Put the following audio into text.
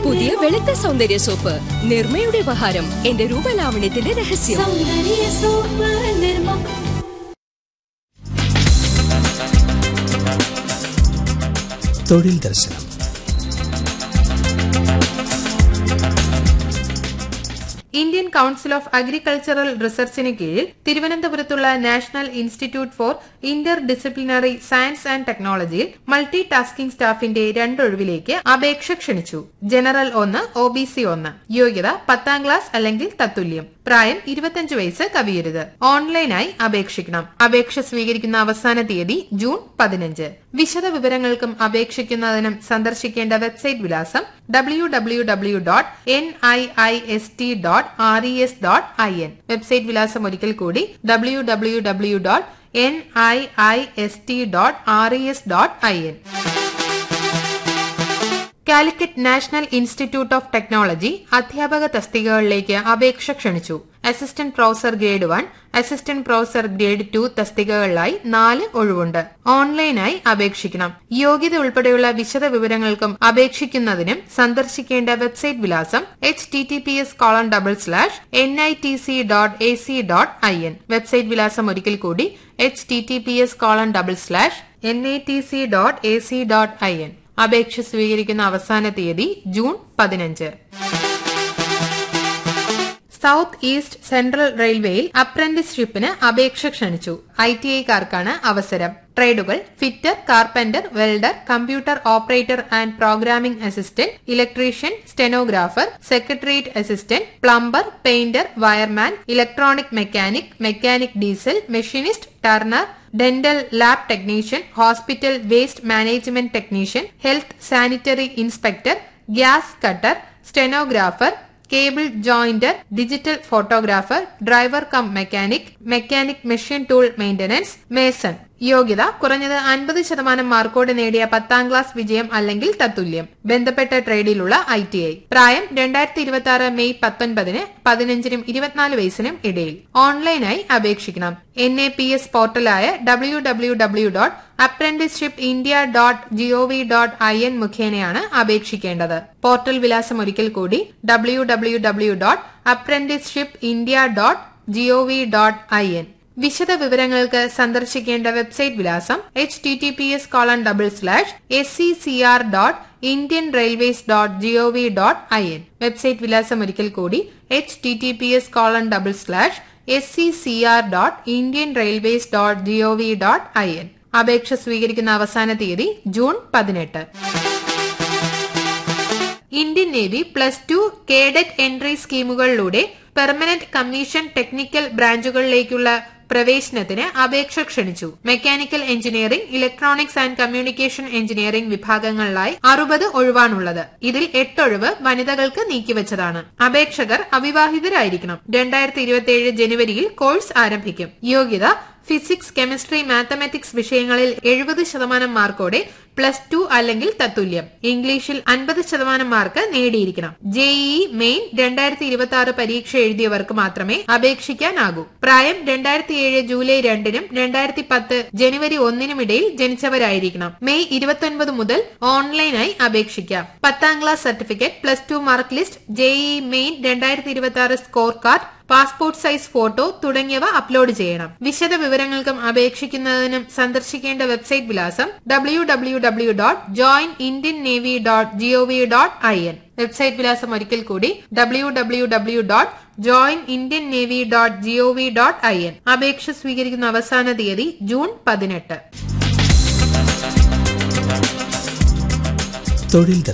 പുതിയ വെളുത്ത സൗന്ദര്യ സോപ്പ് നിർമ്മയുടെ ഉപഹാരം എന്റെ രൂപലാവണ്യത്തിന്റെ രഹസ്യം സൗന്ദര്യ സോപ്പ് നിർമ്മ തൊഴിൽ ദർശനം ഇന്ത്യൻ കൌൺസിൽ ഓഫ് അഗ്രികൾച്ചറൽ റിസർച്ചിന് കീഴിൽ തിരുവനന്തപുരത്തുള്ള National Institute for Interdisciplinary Science and ടെക്നോളജിയിൽ മൾട്ടി ടാസ്കിംഗ് സ്റ്റാഫിന്റെ രണ്ടൊഴിവിലേക്ക് അപേക്ഷ ക്ഷണിച്ചു ജനറൽ ഒന്ന് ഒ ബി സി ഒന്ന് യോഗ്യത പത്താം ക്ലാസ് അല്ലെങ്കിൽ തത്തുല്യം പ്രായം ഇരുപത്തിയഞ്ച് വയസ്സ് കവിയരുത് ഓൺലൈനായി അപേക്ഷിക്കണം അപേക്ഷ സ്വീകരിക്കുന്ന അവസാന തീയതി ജൂൺ പതിനഞ്ച് വിശദ വിവരങ്ങൾക്കും അപേക്ഷിക്കുന്നതിനും സന്ദർശിക്കേണ്ട വെബ്സൈറ്റ് വിലാസം W W W dot N I I S T dot R E S dot I N website വിലാസം ഒരിക്കൽ കൂടി W W W dot N I I S T dot R E S dot I N Calicut National Institute of Technology അധ്യാപക തസ്തികകളിലേക്ക് അപേക്ഷ ക്ഷണിച്ചു assistant professor grade one assistant professor grade two തസ്തികകളിലായി നാല് ഒഴിവുണ്ട് ഓൺലൈനായി അപേക്ഷിക്കണം യോഗ്യത ഉൾപ്പെടെയുള്ള വിശദ വിവരങ്ങൾക്കും അപേക്ഷിക്കുന്നതിനും സന്ദർശിക്കേണ്ട വെബ്സൈറ്റ് വിലാസം H T T P S colon double slash N I T C dot A C dot I N website വിലാസം ഒരിക്കൽ കൂടി H T T P S colon double slash N I T C dot A C dot I N അപേക്ഷ സ്വീകരിക്കുന്ന അവസാന തീയതി June പതിനഞ്ച് south east central റെയിൽവേയിൽ അപ്രന്റീസ്ഷിപ്പിന് അപേക്ഷ ക്ഷണിച്ചു ഐ ടി ഐക്കാർക്കാണ് അവസരം ട്രേഡുകൾ fitter carpenter welder computer operator and programming assistant electrician stenographer secretariat assistant plumber painter wireman electronic mechanic mechanic diesel machinist turner dental lab technician hospital waste management technician health sanitary inspector gas cutter stenographer cable jointer digital photographer driver cum mechanic mechanic machine tool maintenance mason യോഗ്യത കുറഞ്ഞത് അൻപത് ശതമാനം മാർക്കോട് നേടിയ പത്താം class വിജയം അല്ലെങ്കിൽ തത്തുല്യം ബന്ധപ്പെട്ട ട്രേഡിലുള്ള I T I പ്രായം രണ്ടായിരത്തി ഇരുപത്തി ആറ് മെയ് പത്തൊൻപതിന് പതിനഞ്ചിനും ഇരുപത്തിനാല് വയസ്സിനും ഇടയിൽ ഓൺലൈനായി അപേക്ഷിക്കണം എൻ എ പി എസ് പോർട്ടലായ W W W dot apprenticeship India dot G O V dot I N മുഖേനയാണ് അപേക്ഷിക്കേണ്ടത് പോർട്ടൽ വിലാസം ഒരിക്കൽ കൂടി W W W dot apprenticeship India dot G O V dot I N വിശദ വിവരങ്ങൾക്ക് സന്ദർശിക്കേണ്ട വെബ്സൈറ്റ് വിലാസം H T T P S colon double slash S C C R dot Indian railways dot G O V dot I N website വിലാസം ഒരിക്കൽ കൂടി H T T P S colon double slash S C C R dot Indian railways dot G O V dot I N അപേക്ഷ സ്വീകരിക്കുന്ന അവസാന തീയതി June പതിനെട്ട് Indian Navy plus two cadet entry സ്കീമുകളിലൂടെ permanent commission technical ബ്രാഞ്ചുകളിലേക്കുള്ള പ്രവേശനത്തിന് അപേക്ഷ ക്ഷണിച്ചു mechanical engineering electronics and communication engineering വിഭാഗങ്ങളിലായി അറുപത് ഒഴിവാണുള്ളത് ഇതിൽ എട്ടൊഴിവ് വനിതകൾക്ക് നീക്കിവച്ചതാണ് അപേക്ഷകർ അവിവാഹിതരായിരിക്കണം രണ്ടായിരത്തി ഇരുപത്തിയേഴ് ജനുവരിയിൽ കോഴ്സ് ആരംഭിക്കും യോഗ്യത ഫിസിക്സ് കെമിസ്ട്രി മാത്തമാറ്റിക്സ് വിഷയങ്ങളിൽ എഴുപത് ശതമാനം മാർക്കോടെ പ്ലസ് ടു അല്ലെങ്കിൽ തത്തുല്യം ഇംഗ്ലീഷിൽ അൻപത് ശതമാനം മാർക്ക് നേടിയിരിക്കണം ജെഇഇ മെയിൻ രണ്ടായിരത്തി ഇരുപത്തി ആറ് പരീക്ഷ എഴുതിയവർക്ക് മാത്രമേ അപേക്ഷിക്കാനാകൂ പ്രായം രണ്ടായിരത്തി ഏഴ് ജൂലൈ രണ്ടിനും രണ്ടായിരത്തി പത്ത് ജനുവരി ഒന്നിനും ഇടയിൽ ജനിച്ചവരായിരിക്കണം മെയ് ഇരുപത്തൊൻപത് മുതൽ ഓൺലൈനായി അപേക്ഷിക്കാം പത്താം class certificate plus two mark list J E E main രണ്ടായിരത്തി ഇരുപത്തി ആറ് score card passport size photo തുടങ്ങിയവ അപ്ലോഡ് ചെയ്യണം വിശദ വിവരങ്ങൾക്കും അപേക്ഷിക്കുന്നതിനും സന്ദർശിക്കേണ്ട വെബ്സൈറ്റ് വിലാസം W W W dot join Indian navy dot G O V dot I N website വിലാസം ഒരിക്കൽ കൂടി W W W dot join Indian navy dot G O V dot I N അപേക്ഷ സ്വീകരിക്കുന്ന അവസാന തീയതി ജൂൺ പതിനെട്ട് തൊഴിൽ